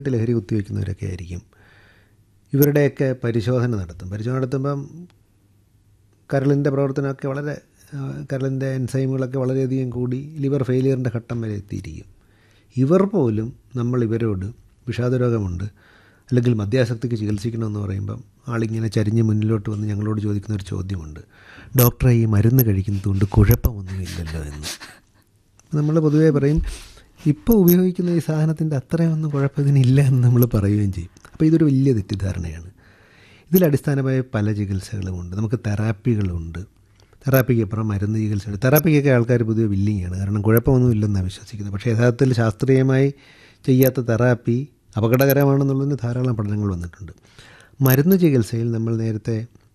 ലഹരി കുത്തിവെക്കുന്നവരൊക്കെ ആയിരിക്കും ഇവരുടെയൊക്കെ പരിശോധന നടത്തും പരിശോധന നടത്തുമ്പം കരളിൻ്റെ പ്രവർത്തനമൊക്കെ വളരെ ആ, കരളിൻ്റെ എൻസൈമുകളൊക്കെ വളരെയധികം കൂടി ലിവർ ഫെയിലിയറിൻ്റെ ഘട്ടം വരെ എത്തിയിരിക്കും ഇവർ പോലും നമ്മൾ ഇവരോട് വിഷാദരോഗമുണ്ട് അല്ലെങ്കിൽ മദ്യാസക്തിക്ക് ചികിത്സിക്കണമെന്ന് പറയുമ്പം ആളിങ്ങനെ ചരിഞ്ഞ് മുന്നിലോട്ട് വന്ന് ഞങ്ങളോട് ചോദിക്കുന്ന ഒരു ചോദ്യമുണ്ട് ഡോക്ടറെ ഈ മരുന്ന് കഴിക്കുന്നതുകൊണ്ട് കുഴപ്പമൊന്നുമില്ലല്ലോ എന്ന് നമ്മൾ പൊതുവേ പറയും ഇപ്പോൾ ഉപയോഗിക്കുന്ന ഈ സാധനത്തിൻ്റെ അത്രയൊന്നും കുഴപ്പത്തിനില്ല എന്ന് നമ്മൾ പറയുകയും ചെയ്യും അപ്പോൾ ഇതൊരു വലിയ തെറ്റിദ്ധാരണയാണ് ഇതിൽ അടിസ്ഥാനമായ പല ചികിത്സകളുമുണ്ട് നമുക്ക് തെറാപ്പികളുണ്ട് തെറാപ്പിക്ക് അപ്പുറം മരുന്ന് ചികിത്സയുണ്ട് തെറാപ്പിക്കൊക്കെ ആൾക്കാർ പൊതുവെ വില്ലിങ്ങാണ് കാരണം കുഴപ്പമൊന്നുമില്ലെന്നാണ് വിശ്വസിക്കുന്നത് പക്ഷേ യഥാർത്ഥത്തിൽ ശാസ്ത്രീയമായി ചെയ്യാത്ത തെറാപ്പി അപകടകരമാണെന്നുള്ളതിന് ധാരാളം പഠനങ്ങൾ വന്നിട്ടുണ്ട് മരുന്ന് ചികിത്സയിൽ നമ്മൾ നേരത്തെ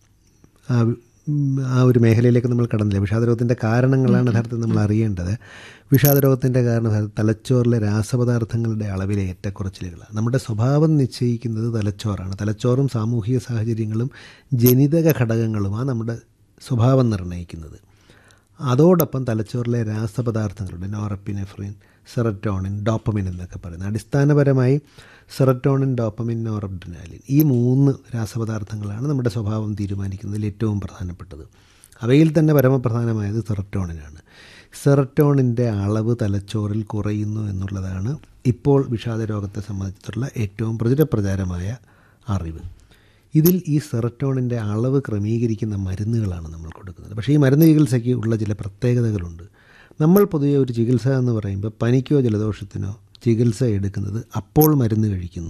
ആ വി- ഉം, ആ ഒരു മേഖലയിലേക്ക് നമ്മൾ കടന്നില്ല വിഷാദരോഗത്തിൻ്റെ കാരണങ്ങളാണ് യഥാർത്ഥത്തിൽ നമ്മൾ അറിയേണ്ടത് വിഷാദരോഗത്തിൻ്റെ കാരണം യഥാർത്ഥത്തിൽ തലച്ചോറിലെ രാസപദാർത്ഥങ്ങളുടെ അളവിലെ ഏറ്റക്കുറച്ചിലുകളാണ് നമ്മുടെ സ്വഭാവം നിശ്ചയിക്കുന്നത് തലച്ചോറാണ് തലച്ചോറും സാമൂഹിക സാഹചര്യങ്ങളും ജനിതക ഘടകങ്ങളുമാണ് നമ്മുടെ സ്വഭാവം നിർണ്ണയിക്കുന്നത് അതോടൊപ്പം തലച്ചോറിലെ രാസപദാർത്ഥങ്ങളുണ്ട് നോറപ്പിനെഫ്രിൻ സെററ്റോണിൻ ഡോപ്പമിൻ എന്നൊക്കെ പറയുന്നത് അടിസ്ഥാനപരമായി സെററ്റോണിൻ ഡോപ്പമിൻ നോറബ്ഡിനാലിൻ ഈ മൂന്ന് രാസപദാർത്ഥങ്ങളാണ് നമ്മുടെ സ്വഭാവം തീരുമാനിക്കുന്നതിൽ ഏറ്റവും പ്രധാനപ്പെട്ടത് അവയിൽ തന്നെ പരമപ്രധാനമായത് സെററ്റോണിനാണ് സെററ്റോണിൻ്റെ അളവ് തലച്ചോറിൽ കുറയുന്നു എന്നുള്ളതാണ് ഇപ്പോൾ വിഷാദരോഗത്തെ സംബന്ധിച്ചിട്ടുള്ള ഏറ്റവും പ്രചുരപ്രചാരമായ അറിവ് ഇതിൽ ഈ സെറട്ടോണിൻ്റെ അളവ് ക്രമീകരിക്കുന്ന മരുന്നുകളാണ് നമ്മൾ കൊടുക്കുന്നത് പക്ഷേ ഈ മരുന്ന് ചികിത്സയ്ക്ക് ഉള്ള ചില പ്രത്യേകതകളുണ്ട് നമ്മൾ പൊതുവെ ഒരു ചികിത്സ എന്ന് പറയുമ്പോൾ പനിക്കോ ജലദോഷത്തിനോ ചികിത്സ എടുക്കുന്നത് അപ്പോൾ മരുന്ന് കഴിക്കുന്നു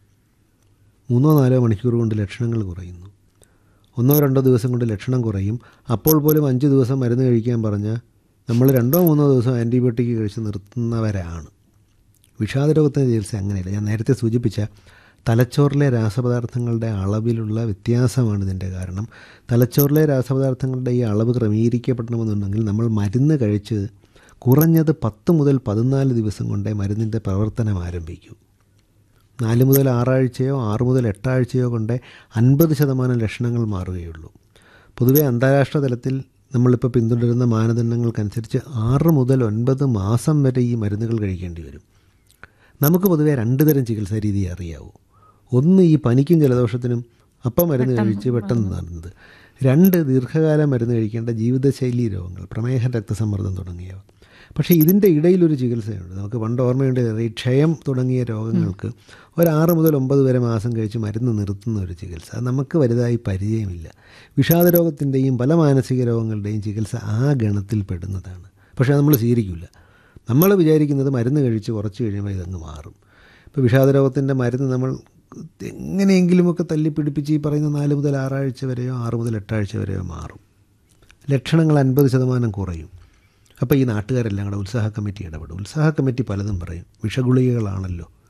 മൂന്നോ നാലോ മണിക്കൂർ കൊണ്ട് ലക്ഷണങ്ങൾ കുറയുന്നു ഒന്നോ രണ്ടോ ദിവസം കൊണ്ട് ലക്ഷണം കുറയും അപ്പോൾ പോലും അഞ്ച് ദിവസം മരുന്ന് കഴിക്കാൻ പറഞ്ഞാൽ നമ്മൾ രണ്ടോ മൂന്നോ ദിവസം ആൻറ്റിബയോട്ടിക് കഴിച്ച് നിർത്തുന്നവരാണ് വിഷാദരോഗത്തിൻ്റെ ചികിത്സ അങ്ങനെയല്ല ഞാൻ നേരത്തെ സൂചിപ്പിച്ച തലച്ചോറിലെ രാസപദാർത്ഥങ്ങളുടെ അളവിലുള്ള വ്യത്യാസമാണ് ഇതിൻ്റെ കാരണം തലച്ചോറിലെ രാസപദാർത്ഥങ്ങളുടെ ഈ അളവ് ക്രമീകരിക്കപ്പെടണമെന്നുണ്ടെങ്കിൽ നമ്മൾ മരുന്ന് കഴിച്ച് കുറഞ്ഞത് പത്ത് മുതൽ പതിനാല് ദിവസം കൊണ്ടേ മരുന്നിൻ്റെ പ്രവർത്തനം ആരംഭിക്കൂ നാല് മുതൽ ആറാഴ്ചയോ ആറ് മുതൽ എട്ടാഴ്ചയോ കൊണ്ടേ അൻപത് ശതമാനം ലക്ഷണങ്ങൾ മാറുകയുള്ളൂ പൊതുവെ അന്താരാഷ്ട്ര തലത്തിൽ നമ്മളിപ്പോൾ പിന്തുടരുന്ന മാനദണ്ഡങ്ങൾക്കനുസരിച്ച് ആറ് മുതൽ ഒൻപത് മാസം വരെ ഈ മരുന്നുകൾ കഴിക്കേണ്ടി വരും നമുക്ക് പൊതുവെ രണ്ട് തരം ചികിത്സാ രീതി അറിയാവൂ ഒന്ന് ഈ പനിക്കും ജലദോഷത്തിനും അപ്പം മരുന്ന് കഴിച്ച് പെട്ടെന്ന് നടന്നത് രണ്ട് ദീർഘകാലം മരുന്ന് കഴിക്കേണ്ട ജീവിതശൈലി രോഗങ്ങൾ പ്രമേഹം രക്തസമ്മർദ്ദം തുടങ്ങിയവ പക്ഷേ ഇതിൻ്റെ ഇടയിലൊരു ചികിത്സയുണ്ട് നമുക്ക് പണ്ട് ഓർമ്മയുണ്ട് ഈ ക്ഷയം തുടങ്ങിയ രോഗങ്ങൾക്ക് ഒരു ആറ് മുതൽ ഒമ്പത് വരെ മാസം കഴിച്ച് മരുന്ന് നിർത്തുന്ന ഒരു ചികിത്സ അത് നമുക്ക് വലുതായി പരിചയമില്ല വിഷാദരോഗത്തിൻ്റെയും പല മാനസിക രോഗങ്ങളുടെയും ചികിത്സ ആ ഗണത്തിൽ പെടുന്നതാണ് പക്ഷേ അത് നമ്മൾ സ്വീകരിക്കില്ല നമ്മൾ വിചാരിക്കുന്നത് മരുന്ന് കഴിച്ച് കുറച്ച് കഴിയുമ്പോൾ ഇതങ്ങ് മാറും ഇപ്പോൾ വിഷാദരോഗത്തിൻ്റെ മരുന്ന് നമ്മൾ എങ്ങനെയെങ്കിലുമൊക്കെ തല്ലിപ്പിടിപ്പിച്ച് ഈ പറയുന്ന നാല് മുതൽ ആറാഴ്ച വരെയോ ആറ് മുതൽ എട്ടാഴ്ച വരെയോ മാറും ലക്ഷണങ്ങൾ അൻപത് ശതമാനം കുറയും അപ്പോൾ ഈ നാട്ടുകാരെല്ലാം കൂടെ ഉത്സാഹ കമ്മിറ്റി ഇടപെടും ഉത്സാഹ കമ്മിറ്റി പലതും പറയും വിഷഗുളികകളാണല്ലോ